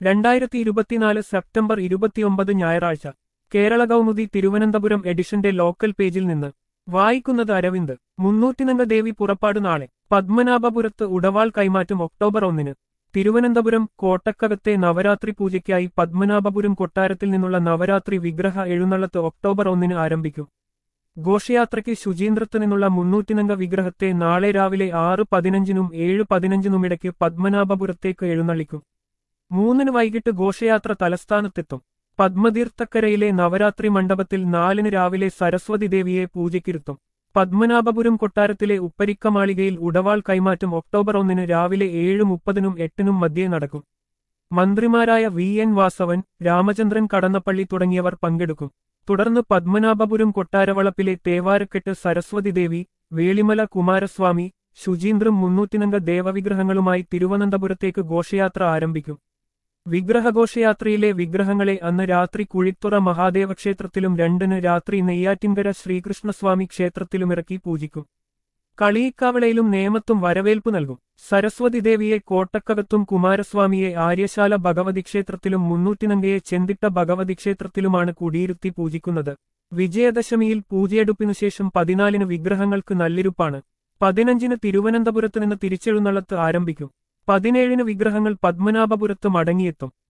രണ്ടായിരത്തി ഇരുപത്തിനാല് സെപ്റ്റംബർ ഇരുപത്തിയൊമ്പത് ഞായറാഴ്ച കേരള കൗമുദി തിരുവനന്തപുരം എഡിഷന്റെ ലോക്കൽ പേജിൽ നിന്ന് വായിക്കുന്നത് അരവിന്ദ് മുന്നൂറ്റിനംഗ ദേവി പുറപ്പാട് നാളെ പത്മനാഭപുരത്ത് ഉടവാൾ കൈമാറ്റം ഒക്ടോബർ ഒന്നിന് തിരുവനന്തപുരം കോട്ടക്കകത്തെ നവരാത്രി പൂജയ്ക്കായി പത്മനാഭപുരം കൊട്ടാരത്തിൽ നിന്നുള്ള നവരാത്രി വിഗ്രഹ എഴുന്നള്ളത്ത് ഒക്ടോബർ ഒന്നിന് ആരംഭിക്കും ഘോഷയാത്രയ്ക്ക് ശുചീന്ദ്രത്ത് നിന്നുള്ള മുന്നൂറ്റിനംഗ വിഗ്രഹത്തെ നാളെ രാവിലെ ആറ് പതിനഞ്ചിനും ഏഴ് പതിനഞ്ചിനുമിടയ്ക്ക് പത്മനാഭപുരത്തേക്ക് എഴുന്നള്ളിക്കും മൂന്നിന് വൈകിട്ട് ഘോഷയാത്ര തലസ്ഥാനത്തെത്തും പത്മതീർത്ഥക്കരയിലെ നവരാത്രി മണ്ഡപത്തിൽ നാലിന് രാവിലെ സരസ്വതി ദേവിയെ പൂജയ്ക്കിരുത്തും പത്മനാഭപുരം കൊട്ടാരത്തിലെ ഉപ്പരിക്കമാളികയിൽ ഉടവാൾ കൈമാറ്റം ഒക്ടോബർ ഒന്നിന് രാവിലെ ഏഴ് മുപ്പതിനും എട്ടിനും മധ്യേ നടക്കും മന്ത്രിമാരായ വി എൻ വാസവൻ രാമചന്ദ്രൻ കടന്നപ്പള്ളി തുടങ്ങിയവർ പങ്കെടുക്കും തുടർന്ന് പത്മനാഭപുരം കൊട്ടാരവളപ്പിലെ തേവാരക്കെട്ട് സരസ്വതി ദേവി വേളിമല കുമാരസ്വാമി ശുചീന്ദ്രം മുന്നൂറ്റിനംഗ ദേവവിഗ്രഹങ്ങളുമായി തിരുവനന്തപുരത്തേക്ക് ഘോഷയാത്ര ആരംഭിക്കും വിഗ്രഹഘോഷയാത്രയിലെ വിഗ്രഹങ്ങളെ അന്ന് രാത്രി കുഴിത്തുറ മഹാദേവ ക്ഷേത്രത്തിലും രണ്ടിന് രാത്രി നെയ്യാറ്റിൻകര ശ്രീകൃഷ്ണസ്വാമി ക്ഷേത്രത്തിലുമിറക്കി പൂജിക്കും കളിയിക്കാവളയിലും നേമത്തും വരവേൽപ്പ് നൽകും സരസ്വതി ദേവിയെ കോട്ടക്കകത്തും കുമാരസ്വാമിയെ ആര്യശാല ഭഗവതി ക്ഷേത്രത്തിലും മുന്നൂറ്റിനങ്കയെ ചെന്തിട്ട ഭഗവതി ക്ഷേത്രത്തിലുമാണ് കുടിയിരുത്തി പൂജിക്കുന്നത് വിജയദശമിയിൽ പൂജയെടുപ്പിനു ശേഷം പതിനാലിന് വിഗ്രഹങ്ങൾക്ക് നല്ലിരുപ്പാണ് പതിനഞ്ചിന് തിരുവനന്തപുരത്ത് നിന്ന് തിരിച്ചെഴുന്നള്ളത്ത് ആരംഭിക്കും പതിനേഴിന് വിഗ്രഹങ്ങൾ പത്മനാഭപുരത്ത് മടങ്ങിയെത്തും